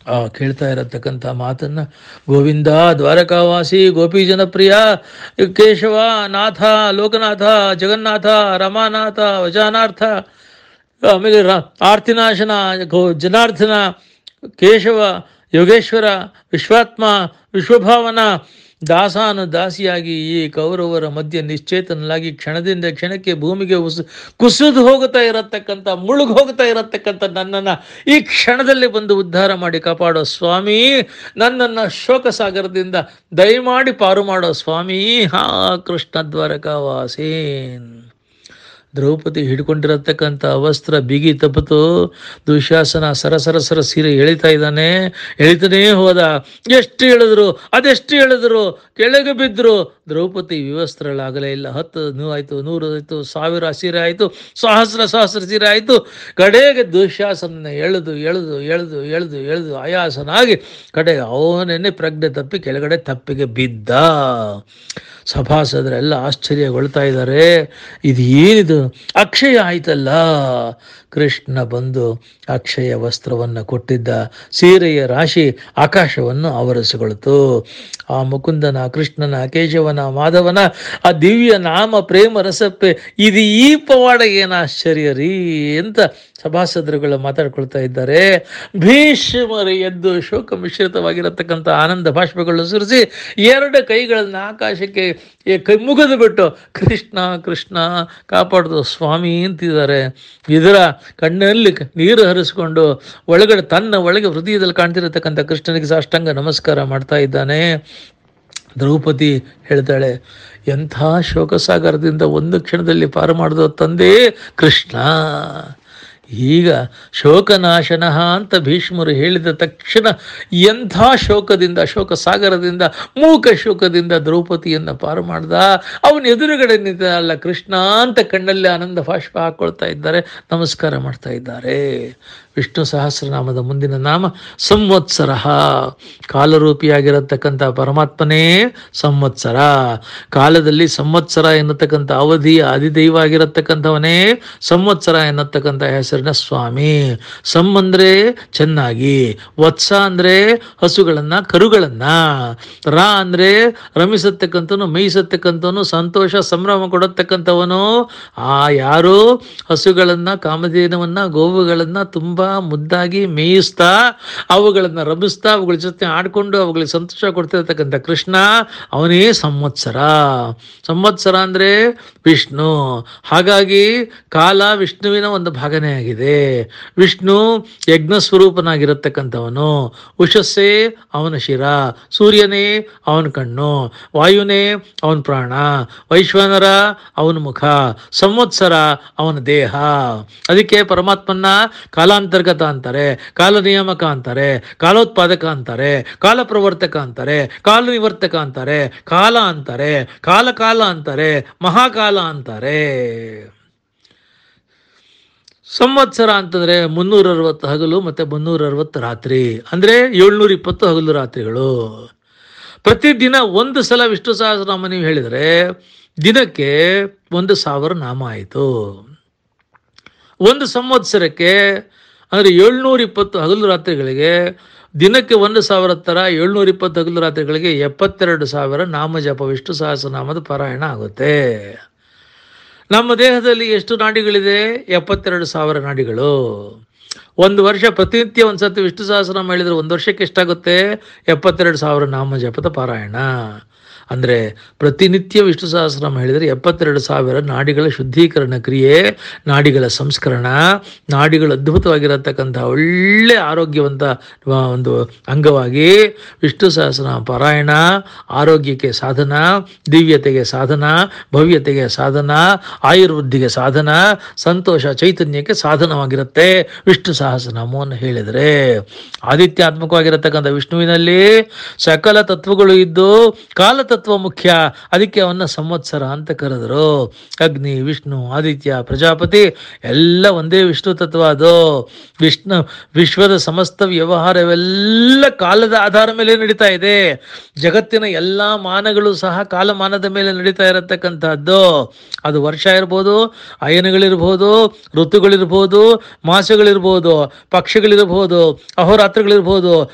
ಆ ಕೇಳ್ತಾ ಇರತಕ್ಕಂಥ ಮಾತನ್ನ ಗೋವಿಂದ ದ್ವಾರಕಾವಾಸಿ ಗೋಪಿ ಜನಪ್ರಿಯ ಕೇಶವ ನಾಥ ಲೋಕನಾಥ ಜಗನ್ನಾಥ ರಮಾನಾಥ ವಜಾನಾರ್ಥ ಆಮೇಲೆ ರ ಆರ್ತಿನಾಶನ ಗೋ ಜನಾರ್ದನ ಕೇಶವ ಯೋಗೇಶ್ವರ ವಿಶ್ವಾತ್ಮ ವಿಶ್ವಭಾವನ ದಾಸಾನು ದಾಸಿಯಾಗಿ ಈ ಕೌರವರ ಮಧ್ಯೆ ನಿಶ್ಚೇತನಲಾಗಿ ಕ್ಷಣದಿಂದ ಕ್ಷಣಕ್ಕೆ ಭೂಮಿಗೆ ಉಸ್ ಕುಸಿದು ಹೋಗುತ್ತಾ ಇರತಕ್ಕಂಥ ಮುಳುಗು ಹೋಗ್ತಾ ಇರತಕ್ಕಂಥ ನನ್ನನ್ನು ಈ ಕ್ಷಣದಲ್ಲಿ ಬಂದು ಉದ್ಧಾರ ಮಾಡಿ ಕಾಪಾಡೋ ಸ್ವಾಮಿ ನನ್ನನ್ನು ಶೋಕ ಸಾಗರದಿಂದ ದಯಮಾಡಿ ಪಾರು ಮಾಡೋ ಸ್ವಾಮಿ ಹಾ ಕೃಷ್ಣ ದ್ವಾರಕಾವಾಸೇನ್ ದ್ರೌಪದಿ ಹಿಡ್ಕೊಂಡಿರತಕ್ಕಂಥ ವಸ್ತ್ರ ಬಿಗಿ ತಪ್ಪಿತು ದುಶಾಸನ ಸರಸರ ಸರ ಸೀರೆ ಎಳಿತಾ ಇದ್ದಾನೆ ಎಳಿತಾನೇ ಹೋದ ಎಷ್ಟು ಹೇಳಿದ್ರು ಅದೆಷ್ಟು ಹೇಳಿದ್ರು ಕೆಳಗೆ ಬಿದ್ದರು ದ್ರೌಪದಿ ವಿವಸ್ತ್ರಗಳಾಗಲೇ ಇಲ್ಲ ಹತ್ತು ನೂ ಆಯಿತು ನೂರು ಆಯಿತು ಸಾವಿರ ಸೀರೆ ಆಯಿತು ಸಹಸ್ರ ಸಹಸ್ರ ಸೀರೆ ಆಯಿತು ಕಡೆಗೆ ದುಶಾಸನ ಎಳೆದು ಎಳೆದು ಎಳೆದು ಎಳೆದು ಎಳೆದು ಆಯಾಸನಾಗಿ ಕಡೆಗೆ ಅವನನ್ನೇ ಪ್ರಜ್ಞೆ ತಪ್ಪಿ ಕೆಳಗಡೆ ತಪ್ಪಿಗೆ ಬಿದ್ದ ಸಭಾಸದರೆಲ್ಲ ಆಶ್ಚರ್ಯಗೊಳ್ತಾ ಇದ್ದಾರೆ ಇದು ಏನಿದು ಅಕ್ಷಯ ಆಯ್ತಲ್ಲ ಕೃಷ್ಣ ಬಂದು ಅಕ್ಷಯ ವಸ್ತ್ರವನ್ನು ಕೊಟ್ಟಿದ್ದ ಸೀರೆಯ ರಾಶಿ ಆಕಾಶವನ್ನು ಆವರಿಸಿಕೊಳ್ತು ಆ ಮುಕುಂದನ ಕೃಷ್ಣನ ಕೇಶವನ ಮಾಧವನ ಆ ದಿವ್ಯ ನಾಮ ಪ್ರೇಮ ರಸಪ್ಪೆ ಇದು ಈ ಪವಾಡ ಏನು ಆಶ್ಚರ್ಯ ರೀ ಅಂತ ಸಭಾಸದರುಗಳು ಮಾತಾಡ್ಕೊಳ್ತಾ ಇದ್ದಾರೆ ಭೀಷ್ಮರು ಎದ್ದು ಶೋಕ ಮಿಶ್ರಿತವಾಗಿರತಕ್ಕಂಥ ಆನಂದ ಭಾಷ್ಪಗಳು ಸುರಿಸಿ ಎರಡು ಕೈಗಳನ್ನು ಆಕಾಶಕ್ಕೆ ಈ ಕೈ ಮುಗಿದು ಬಿಟ್ಟು ಕೃಷ್ಣ ಕೃಷ್ಣ ಕಾಪಾಡ್ದು ಸ್ವಾಮಿ ಅಂತಿದ್ದಾರೆ ಇದರ ಕಣ್ಣಲ್ಲಿ ಕ- ನೀರು ಹರಿಸ್ಕೊಂಡು ಒಳಗಡೆ ತನ್ನ ಒಳಗೆ ಹೃದಯದಲ್ಲಿ ಕಾಣ್ತಿರತಕ್ಕಂಥ ಕೃಷ್ಣನಿಗೆ ಸಾಷ್ಟಾಂಗ ನಮಸ್ಕಾರ ಮಾಡ್ತಾ ಇದ್ದಾನೆ ದ್ರೌಪದಿ ಹೇಳ್ತಾಳೆ ಎಂಥ ಶೋಕಸಾಗರದಿಂದ ಒಂದು ಕ್ಷಣದಲ್ಲಿ ಪಾರು ಮಾಡಿದ ತಂದೆ ಕೃಷ್ಣ ಈಗ ಶೋಕನಾಶನ ಅಂತ ಭೀಷ್ಮರು ಹೇಳಿದ ತಕ್ಷಣ ಎಂಥ ಶೋಕದಿಂದ ಶೋಕ ಸಾಗರದಿಂದ ಮೂಕ ಶೋಕದಿಂದ ದ್ರೌಪದಿಯನ್ನು ಪಾರು ಮಾಡ್ದ ಅವನ ಎದುರುಗಡೆ ನಿಂತ ಅಲ್ಲ ಕೃಷ್ಣ ಅಂತ ಕಣ್ಣಲ್ಲಿ ಆನಂದ ಭಾಷ್ಪ ಹಾಕೊಳ್ತಾ ಇದ್ದಾರೆ ನಮಸ್ಕಾರ ಮಾಡ್ತಾ ಇದ್ದಾರೆ ವಿಷ್ಣು ಸಹಸ್ರನಾಮದ ಮುಂದಿನ ನಾಮ ಸಂವತ್ಸರ ಕಾಲರೂಪಿಯಾಗಿರತಕ್ಕಂಥ ಪರಮಾತ್ಮನೇ ಸಂವತ್ಸರ ಕಾಲದಲ್ಲಿ ಸಂವತ್ಸರ ಎನ್ನತಕ್ಕಂಥ ಅವಧಿಯ ಅಧಿದೈವ ಆಗಿರತಕ್ಕಂಥವನೇ ಸಂವತ್ಸರ ಎನ್ನತಕ್ಕಂಥ ಹೆಸರಿನ ಸ್ವಾಮಿ ಸಂ ಅಂದ್ರೆ ಚೆನ್ನಾಗಿ ವತ್ಸ ಅಂದ್ರೆ ಹಸುಗಳನ್ನ ಕರುಗಳನ್ನ ರಾ ಅಂದ್ರೆ ರಮಿಸತಕ್ಕಂಥವನು ಮೇಯಿಸತಕ್ಕಂಥವನು ಸಂತೋಷ ಸಂಭ್ರಮ ಕೊಡತಕ್ಕಂಥವನು ಆ ಯಾರು ಹಸುಗಳನ್ನ ಕಾಮಧೇನವನ್ನ ಗೋವುಗಳನ್ನ ತುಂಬಾ ಮುದ್ದಾಗಿ ಮೇಯಿಸ್ತಾ ಅವುಗಳನ್ನ ರಮಿಸ್ತಾ ಅವುಗಳ ಜೊತೆ ಆಡ್ಕೊಂಡು ಅವುಗಳಿಗೆ ಸಂತೋಷ ಕೊಡ್ತಿರ್ತಕ್ಕಂಥ ಕೃಷ್ಣ ಅವನೇ ಸಂವತ್ಸರ ಸಂವತ್ಸರ ಅಂದ್ರೆ ವಿಷ್ಣು ಹಾಗಾಗಿ ಕಾಲ ವಿಷ್ಣುವಿನ ಒಂದು ಭಾಗನೇ ಆಗಿದೆ ವಿಷ್ಣು ಯಜ್ಞ ಸ್ವರೂಪನಾಗಿರತಕ್ಕಂಥವನು ಉಷಸ್ಸೇ ಅವನ ಶಿರ ಸೂರ್ಯನೇ ಅವನ ಕಣ್ಣು ವಾಯುನೇ ಅವನ ಪ್ರಾಣ ವೈಶ್ವಾನರ ಅವನ ಮುಖ ಸಂವತ್ಸರ ಅವನ ದೇಹ ಅದಕ್ಕೆ ಪರಮಾತ್ಮನ ಕಾಲಾಂತರ್ಗತ ಅಂತಾರೆ ಕಾಲ ನಿಯಾಮಕ ಅಂತಾರೆ ಕಾಲೋತ್ಪಾದಕ ಅಂತಾರೆ ಕಾಲ ಪ್ರವರ್ತಕ ಅಂತಾರೆ ಕಾಲ ನಿವರ್ತಕ ಅಂತಾರೆ ಕಾಲ ಅಂತಾರೆ ಕಾಲ ಕಾಲ ಅಂತಾರೆ ಮಹಾಕಾಲ ಅಂತಾರೆ ಸಂವತ್ಸರ ಅಂತಂದ್ರೆ ಮುನ್ನೂರ ಅರವತ್ತು ಹಗಲು ಮತ್ತೆ ಮುನ್ನೂರ ಅರವತ್ತು ರಾತ್ರಿ ಅಂದ್ರೆ ಏಳ್ನೂರ ಇಪ್ಪತ್ತು ಹಗಲು ರಾತ್ರಿಗಳು ಪ್ರತಿದಿನ ಒಂದು ಸಲ ವಿಷ್ಣು ಸಹಸ್ರನಾಮ ನೀವು ಹೇಳಿದರೆ ದಿನಕ್ಕೆ ಒಂದು ಸಾವಿರ ನಾಮ ಆಯಿತು ಒಂದು ಸಂವತ್ಸರಕ್ಕೆ ಅಂದರೆ ಏಳ್ನೂರ ಇಪ್ಪತ್ತು ಹಗಲು ರಾತ್ರಿಗಳಿಗೆ ದಿನಕ್ಕೆ ಒಂದು ಸಾವಿರ ಥರ ಏಳ್ನೂರ ಇಪ್ಪತ್ತು ಹಗಲು ರಾತ್ರಿಗಳಿಗೆ ಎಪ್ಪತ್ತೆರಡು ಸಾವಿರ ನಾಮ ಜಪ ವಿಷ್ಣು ಸಹಸ್ರನಾಮದ ಪಾರಾಯಣ ಆಗುತ್ತೆ ನಮ್ಮ ದೇಹದಲ್ಲಿ ಎಷ್ಟು ನಾಡಿಗಳಿದೆ ಎಪ್ಪತ್ತೆರಡು ಸಾವಿರ ನಾಡಿಗಳು ಒಂದು ವರ್ಷ ಪ್ರತಿನಿತ್ಯ ಒಂದು ಸತಿ ವಿಷ್ಣು ಸಹಸ್ರನಾಮ ಹೇಳಿದ್ರೆ ಒಂದು ವರ್ಷಕ್ಕೆ ಎಷ್ಟಾಗುತ್ತೆ ಎಪ್ಪತ್ತೆರಡು ಸಾವಿರ ನಾಮ ಜಪದ ಪಾರಾಯಣ ಅಂದರೆ ಪ್ರತಿನಿತ್ಯ ವಿಷ್ಣು ಸಹಸ್ರನಾಮ ಹೇಳಿದರೆ ಎಪ್ಪತ್ತೆರಡು ಸಾವಿರ ನಾಡಿಗಳ ಶುದ್ಧೀಕರಣ ಕ್ರಿಯೆ ನಾಡಿಗಳ ಸಂಸ್ಕರಣ ನಾಡಿಗಳು ಅದ್ಭುತವಾಗಿರತಕ್ಕಂಥ ಒಳ್ಳೆ ಆರೋಗ್ಯವಂತ ಆ, ಒಂದು ಅಂಗವಾಗಿ ವಿಷ್ಣು ಸಹಸ್ರನಾಮ ಪಾರಾಯಣ ಆರೋಗ್ಯಕ್ಕೆ ಸಾಧನ ದಿವ್ಯತೆಗೆ ಸಾಧನ ಭವ್ಯತೆಗೆ ಸಾಧನ ಆಯುರ್ವೃದ್ಧಿಗೆ ಸಾಧನ ಸಂತೋಷ ಚೈತನ್ಯಕ್ಕೆ ಸಾಧನವಾಗಿರುತ್ತೆ ವಿಷ್ಣು ಸಹಸ್ರನಾಮವನ್ನು ಹೇಳಿದರೆ ಆದಿತ್ಯಾತ್ಮಕವಾಗಿರತಕ್ಕಂಥ ವಿಷ್ಣುವಿನಲ್ಲಿ ಸಕಲ ತತ್ವಗಳು ಇದ್ದು ಕಾಲತತ್ವ ಮುಖ್ಯ ಅದಕ್ಕೆ ಅವನ್ನ ಸಂವತ್ಸರ ಅಂತ ಕರೆದರು ಅಗ್ನಿ ವಿಷ್ಣು ಆದಿತ್ಯ ಪ್ರಜಾಪತಿ ಎಲ್ಲ ಒಂದೇ ವಿಷ್ಣು ತತ್ವ ಅದು ವಿಷ್ಣು ವಿಶ್ವದ ಸಮಸ್ತ ವ್ಯವಹಾರವೆಲ್ಲ ಕಾಲದ ಆಧಾರ ಮೇಲೆ ನಡೀತಾ ಇದೆ ಜಗತ್ತಿನ ಎಲ್ಲ ಮಾನಗಳು ಸಹ ಕಾಲಮಾನದ ಮೇಲೆ ನಡೀತಾ ಇರತಕ್ಕಂಥದ್ದು ಅದು ವರ್ಷ ಇರ್ಬೋದು ಅಯನಗಳಿರ್ಬೋದು ಋತುಗಳಿರ್ಬೋದು ಮಾಸಗಳಿರ್ಬೋದು ಪಕ್ಷಗಳಿರ್ಬೋದು ಅಹೋರಾತ್ರಗಳಿರ್ಬೋದು